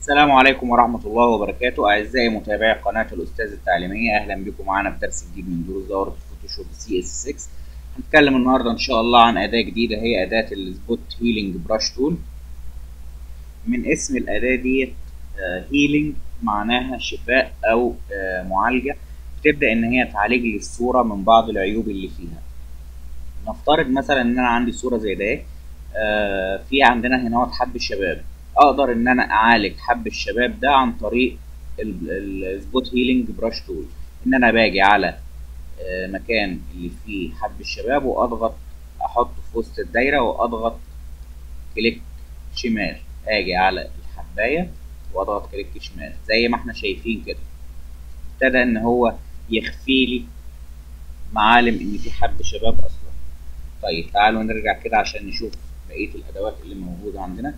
السلام عليكم ورحمة الله وبركاته أعزائي متابعي قناة الأستاذ التعليمية أهلا بكم معانا في درس جديد من دروس دورة الفوتوشوب سي اس 6 هنتكلم النهاردة إن شاء الله عن أداة جديدة هي أداة السبوت هيلينج براش تول من اسم الأداة ديت هيلينج معناها شفاء أو آه، معالجة بتبدأ إن هي تعالج لي الصورة من بعض العيوب اللي فيها نفترض مثلا إن أنا عندي صورة زي ده آه، في عندنا هنا حب الشباب اقدر ان انا اعالج حب الشباب ده عن طريق السبوت هيلينج براش تول ان انا باجي على آه، مكان اللي فيه حب الشباب واضغط احطه في وسط الدايره واضغط كليك شمال اجي على الحبايه واضغط كليك شمال زي ما احنا شايفين كده ابتدى ان هو يخفي لي معالم ان في حب شباب اصلا طيب تعالوا نرجع كده عشان نشوف بقيه الادوات اللي موجوده عندنا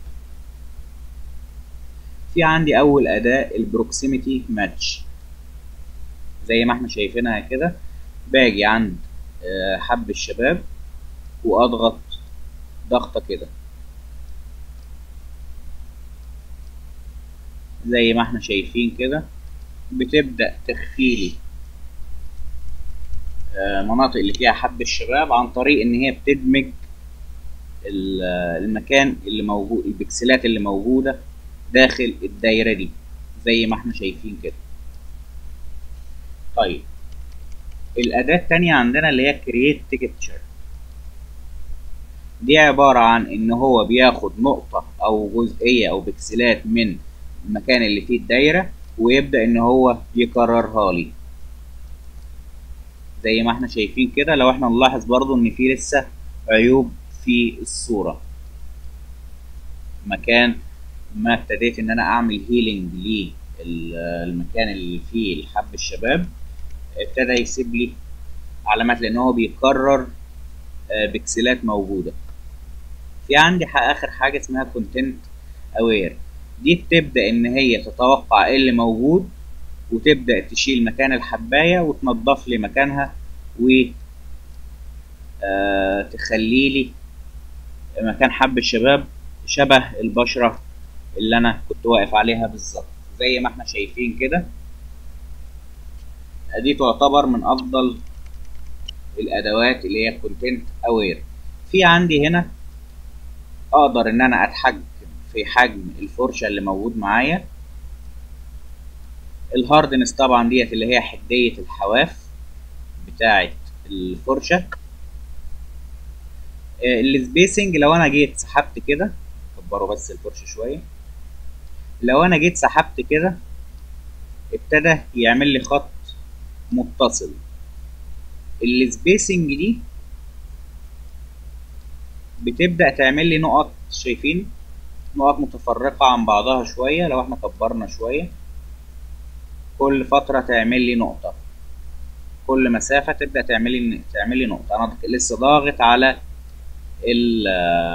في عندي اول اداة البروكسيميتي ماتش زي ما احنا شايفينها كده باجي عند آه، حب الشباب واضغط ضغطة كده زي ما احنا شايفين كده بتبدأ تخفي لي آه، مناطق اللي فيها حب الشباب عن طريق ان هي بتدمج ال- المكان اللي موجود البكسلات اللي موجودة داخل الدايرة دي زي ما احنا شايفين كده طيب الأداة التانية عندنا اللي هي create texture دي عبارة عن إن هو بياخد نقطة أو جزئية أو بكسلات من المكان اللي فيه الدايرة ويبدأ إن هو يكررها لي زي ما احنا شايفين كده لو احنا نلاحظ برضو إن في لسه عيوب في الصورة مكان ما ابتديت ان انا اعمل هيلينج للمكان اللي فيه الحب الشباب ابتدى يسيب لي علامات لان هو بيكرر آه، بكسلات موجوده في عندي ح- اخر حاجه اسمها كونتنت اوير دي بتبدا ان هي تتوقع ايه اللي موجود وتبدا تشيل مكان الحبايه وتنضف لي مكانها و آه، تخلي لي مكان حب الشباب شبه البشره اللي انا كنت واقف عليها بالظبط زي ما احنا شايفين كده دي تعتبر من افضل الادوات اللي هي كونتنت اوير في عندي هنا اقدر ان انا اتحكم في حجم الفرشه اللي موجود معايا الهاردنس طبعا ديت اللي هي حديه الحواف بتاعه الفرشه آه، السبيسنج لو انا جيت سحبت كده كبروا بس الفرشه شويه لو انا جيت سحبت كده ابتدى يعمل لي خط متصل السبيسنج دي بتبدأ تعمل لي نقط شايفين نقط متفرقة عن بعضها شوية لو احنا كبرنا شوية كل فترة تعمل لي نقطة كل مسافة تبدأ تعمل لي تعمل لي نقطة أنا لسه ضاغط على ال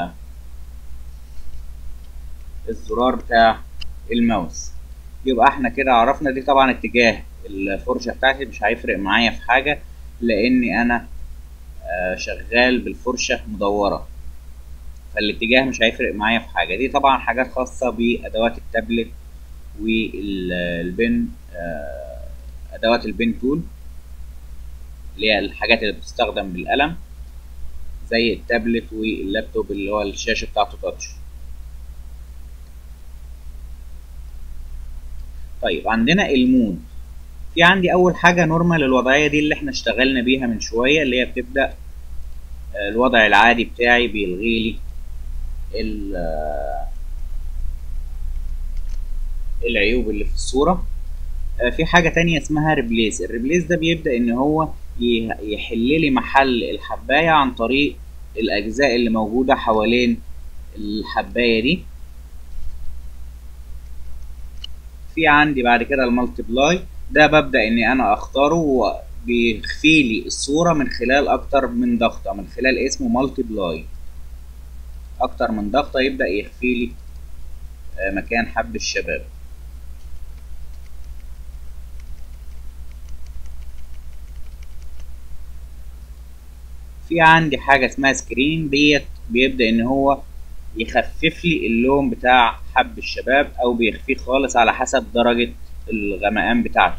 الزرار بتاع الماوس يبقى احنا كده عرفنا دي طبعا اتجاه الفرشة بتاعتي مش هيفرق معايا في حاجة لاني انا آه، شغال بالفرشة مدورة فالاتجاه مش هيفرق معايا في حاجة دي طبعا حاجات خاصة بأدوات التابلت والبن آه، أدوات البن تول اللي هي الحاجات اللي بتستخدم بالقلم زي التابلت واللابتوب اللي هو الشاشة بتاعته تاتش طيب عندنا المود في عندي اول حاجه نورمال الوضعيه دي اللي احنا اشتغلنا بيها من شويه اللي هي بتبدا آه، الوضع العادي بتاعي بيلغي لي ال- آه، العيوب اللي في الصوره آه، في حاجه تانية اسمها ريبليس الريبليس ده بيبدا ان هو ي- يحل لي محل الحبايه عن طريق الاجزاء اللي موجوده حوالين الحبايه دي في عندي بعد كده المالتيبلاي ده ببدأ اني انا اختاره وبيخفي لي الصورة من خلال اكتر من ضغطة من خلال اسمه مالتيبلاي اكتر من ضغطة يبدأ يخفي لي آه، مكان حب الشباب في عندي حاجة اسمها سكرين ديت بيبدأ ان هو يخفف لي اللون بتاع حب الشباب او بيخفيه خالص على حسب درجة الغمقان بتاعته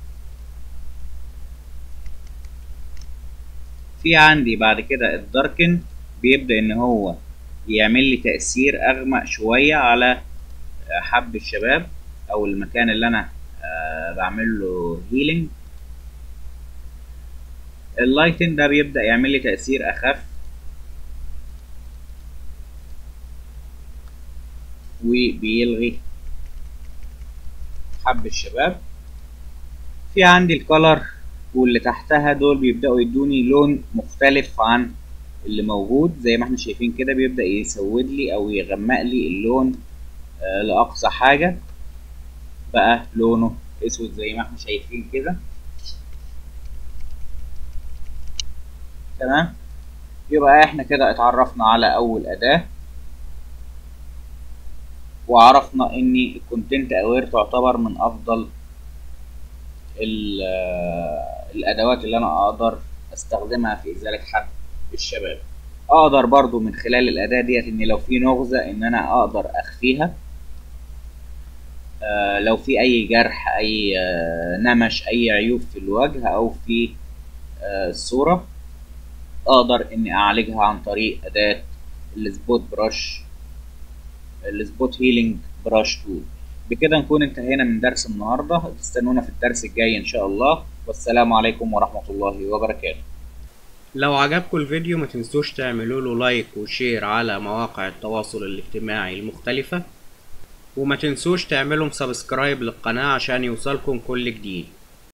في عندي بعد كده الداركن بيبدأ ان هو يعمل لي تأثير اغمق شوية على حب الشباب او المكان اللي انا بعمل له هيلينج اللايتن ده بيبدأ يعمل لي تأثير اخف وبيلغي حب الشباب في عندي الكولر واللي تحتها دول بيبدأوا يدوني لون مختلف عن اللي موجود زي ما احنا شايفين كده بيبدأ يسود لي او يغمق لي اللون آه لأقصى حاجة بقى لونه اسود زي ما احنا شايفين كده تمام يبقى احنا كده اتعرفنا على اول اداة وعرفنا ان الكونتنت اوير تعتبر من افضل الادوات اللي انا اقدر استخدمها في ازالة حب الشباب اقدر برضو من خلال الاداة ديت ان لو في نغزة ان انا اقدر اخفيها آه لو في اي جرح اي آه نمش اي عيوب في الوجه او في آه الصورة اقدر اني اعالجها عن طريق اداة السبوت براش السبوت هيلينج براش تول بكده نكون انتهينا من درس النهارده تستنونا في الدرس الجاي ان شاء الله والسلام عليكم ورحمة الله وبركاته لو عجبكم الفيديو ما تنسوش تعملوا له لايك وشير على مواقع التواصل الاجتماعي المختلفة وما تنسوش تعملوا سبسكرايب للقناة عشان يوصلكم كل جديد